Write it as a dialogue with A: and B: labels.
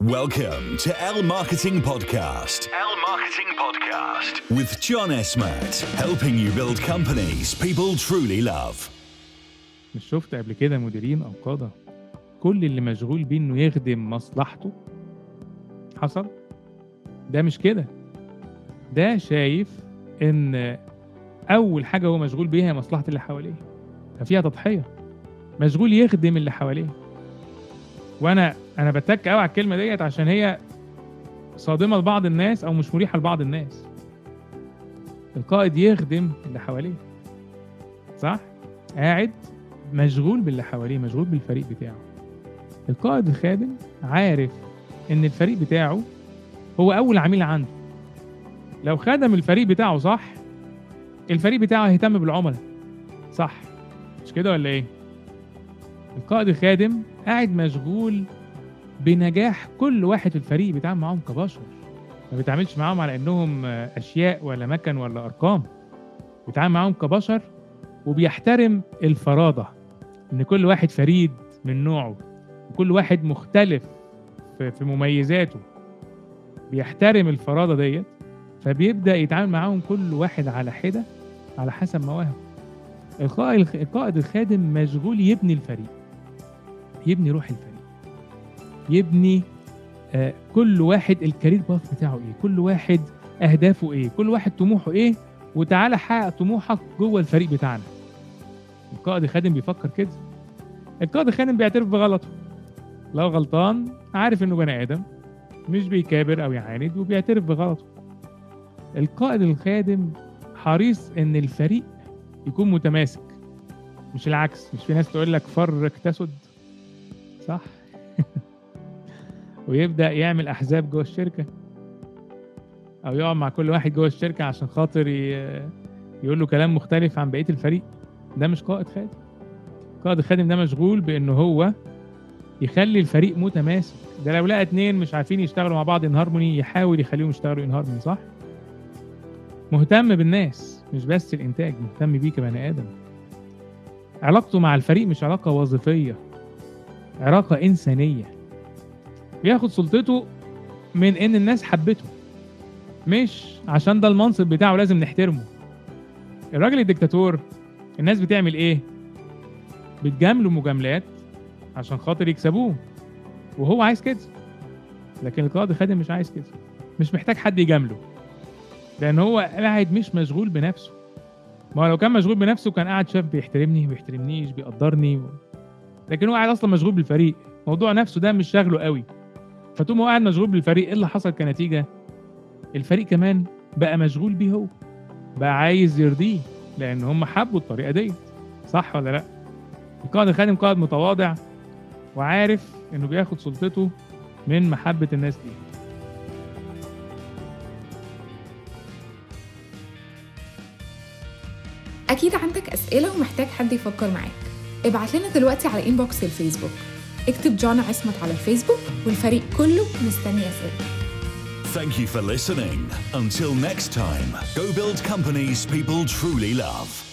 A: Welcome to L Marketing Podcast. L Marketing Podcast with John Esmert, helping you build companies people truly love.
B: مش شفت قبل كده مديرين او قاده كل اللي مشغول بيه انه يخدم مصلحته حصل ده مش كده ده شايف ان اول حاجه هو مشغول بيها هي مصلحه اللي حواليه ففيها تضحيه مشغول يخدم اللي حواليه وانا انا بتك قوي على الكلمه ديت عشان هي صادمه لبعض الناس او مش مريحه لبعض الناس القائد يخدم اللي حواليه صح قاعد مشغول باللي حواليه مشغول بالفريق بتاعه القائد الخادم عارف ان الفريق بتاعه هو اول عميل عنده لو خدم الفريق بتاعه صح الفريق بتاعه هيهتم بالعملاء صح مش كده ولا ايه القائد الخادم قاعد مشغول بنجاح كل واحد في الفريق بيتعامل معاهم كبشر ما بيتعاملش معاهم على انهم اشياء ولا مكن ولا ارقام بيتعامل معاهم كبشر وبيحترم الفرادة ان كل واحد فريد من نوعه وكل واحد مختلف في في مميزاته بيحترم الفرادة ديت فبيبدأ يتعامل معاهم كل واحد على حدة على حسب مواهبه القائد القائد الخادم مشغول يبني الفريق يبني روح الفريق يبني آه كل واحد الكارير باث بتاعه ايه كل واحد اهدافه ايه كل واحد طموحه ايه وتعالى حقق طموحك جوه الفريق بتاعنا القائد الخادم بيفكر كده القائد الخادم بيعترف بغلطه لو غلطان عارف انه بني ادم مش بيكابر او يعاند وبيعترف بغلطه القائد الخادم حريص ان الفريق يكون متماسك مش العكس مش في ناس تقول لك فرق تسد صح ويبدا يعمل احزاب جوه الشركه او يقعد مع كل واحد جوه الشركه عشان خاطر يقول له كلام مختلف عن بقيه الفريق ده مش قائد خادم قائد الخادم ده مشغول بانه هو يخلي الفريق متماسك ده لو لقى اتنين مش عارفين يشتغلوا مع بعض ان هارموني يحاول يخليهم يشتغلوا ان هارموني صح مهتم بالناس مش بس الانتاج مهتم بيه كبني ادم علاقته مع الفريق مش علاقه وظيفيه علاقه انسانيه بياخد سلطته من ان الناس حبته مش عشان ده المنصب بتاعه لازم نحترمه الراجل الدكتاتور الناس بتعمل ايه بتجامله مجاملات عشان خاطر يكسبوه وهو عايز كده لكن القائد الخادم مش عايز كده مش محتاج حد يجامله لان هو قاعد مش مشغول بنفسه ما هو لو كان مشغول بنفسه كان قاعد شاف بيحترمني ما بيحترمنيش بيقدرني لكن هو قاعد اصلا مشغول بالفريق موضوع نفسه ده مش شاغله قوي فطول ما هو قاعد مشغول بالفريق ايه اللي حصل كنتيجه الفريق كمان بقى مشغول بيه هو بقى عايز يرضيه لان هم حبوا الطريقه دي صح ولا لا القائد الخادم قائد متواضع وعارف انه بياخد سلطته من محبه الناس دي
C: أكيد عندك أسئلة ومحتاج حد يفكر معاك ابعت لنا دلوقتي على إنبوكس الفيسبوك اكتب جانا عصمت على الفيسبوك والفريق كله مستني أسئلة
A: Thank you for listening. Until next time, go build companies people truly love.